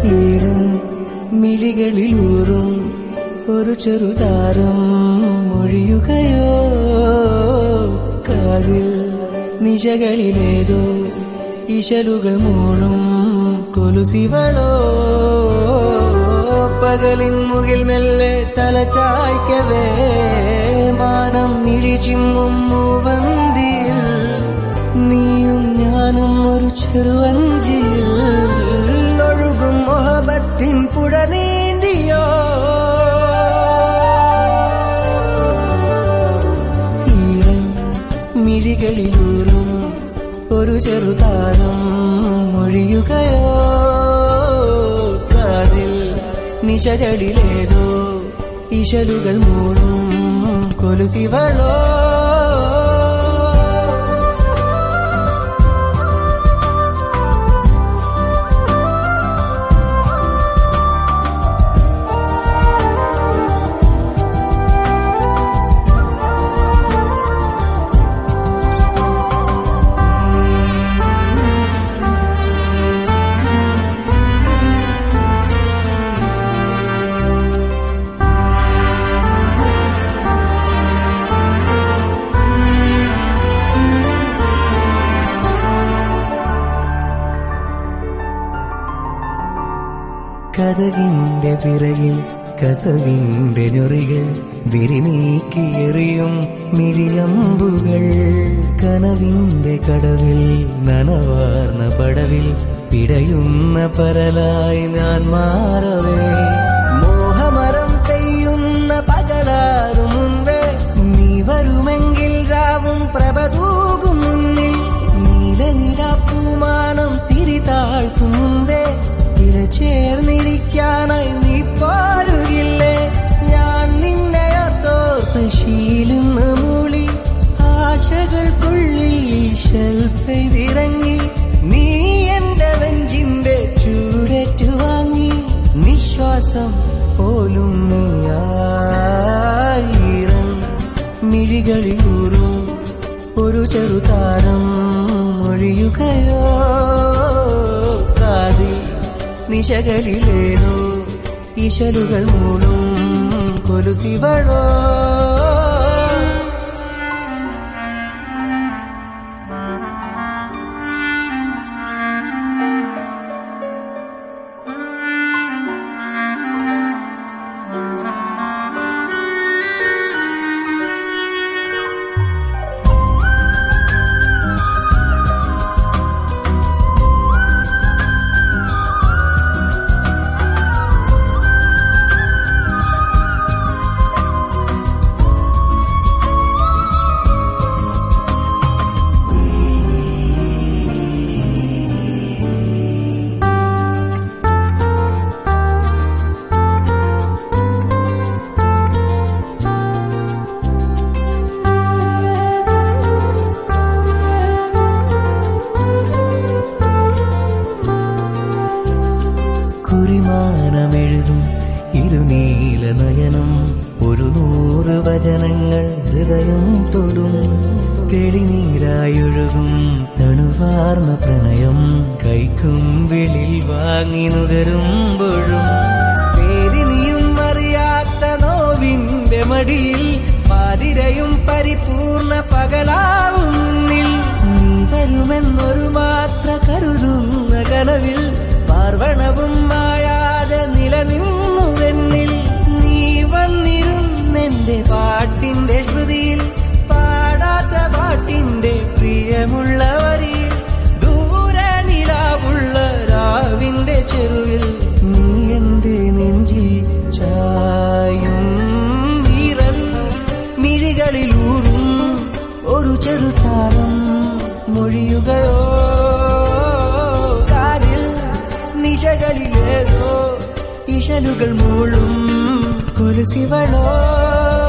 ഈറും മിഴികളിലൂറും ഒരു ചെറുതാരം മൊഴിയുകയോ കാതിൽ നിശകളിലേതോ ഇശലുകൾ മൂളും കൊലുസിവളോ പകലിൻ മുകിൽ മെല്ലെ തലചായ്ക്കവേ മാനം ഇഴിച്ചിമ്മും മൂവന്തിയിൽ നീയും ഞാനും ഒരു ചെറുവഞ്ചിയിൽ ഒഴുകും മൊഹബത്തിൻ പുഴ നീന്തിയോ ഈറൻ മിഴികളിലൂറും ഒരു ചെറുതാരം മൊഴിയുകയോ കാതിൽ നിശകളിലേതോ ഇശലുകൾ മൂടും കൊലുസിവളോ കഥകിന്റെ പിറകിൽ കസവിന്റെ ഞൊറികൾ വിരിനീക്കിയെറിയും മിഴിയമ്പുകൾ കനവിന്റെ കടവിൽ നനവാർന്ന പടവിൽ പിടയുന്ന പരലായി ഞാൻ മാറവേ മോഹമരം പെയ്യുന്ന പകലാറും മുൻപേ നീ വരുമെങ്കിൽ രാവും പ്രഭതൂകും മുന്നിൽ നീലനിലാപ്പൂമാനം തിരിതാഴ്ത്തും മുൻപേ ഇഴചേർന്നിരിക്കാനായി നീ പോരുകില്ലേ ഞാൻ നിന്നെ ഓർത്തോർത്ത് ശീലുന്ന മൂളി ആശകൾക്കുള്ളിൽ ശൽപ്പെയ്തിറങ്ങി നീ എന്റെ നെഞ്ചിന്റെ ചൂടേറ്റു വാങ്ങി നിശ്വാസം പോലും നീയായിരം മിഴികളിലൂറും ഒരു ചെറുതാരം മൊഴിയുകയോ കാതിൽ നിശകളിലേതോ ഇശലുകൾ മൂളും കൊലുസിവളോ കുറിമാനമെഴുതും ഇരുനീല നയനം ഒരു നൂറ് വചനങ്ങൾ ഹൃദയം തൊടും തെളിനീരായൊഴുകും തണുവാർന്ന പ്രണയം കൈക്കുമ്പിളിൽ വാങ്ങി നുകരുമ്പോഴും പേരിനിയും അറിയാത്ത നോവിന്റെ മടിയിൽ പാതിരയും പരിപൂർണ പകലാവും മുന്നിൽ നീ വരുമെന്നൊരു മാത്ര കരുതുന്ന കനവിൽ പാർവണവും മായാതെ നിലനിന്നുവെന്നിൽ നീ വന്നിരുന്നെന്റെ പാട്ടിന്റെ ശ്രുതിയിൽ പാടാത്ത പാട്ടിന്റെ പ്രിയമുള്ള വരിയിൽ ദൂരെ നിലാവുള്ള രാവിന്റെ ചെരുവിൽ നീ എന്റെ നെഞ്ചിൽ ചായും വീരൻ മിഴികളിലൂറും ഒരു ചെറുതാരം മൊഴിയുകയോ കാതിൽ നിശകളിലേതോ ഇശലുകൾ മൂളും കുലുസിവളോ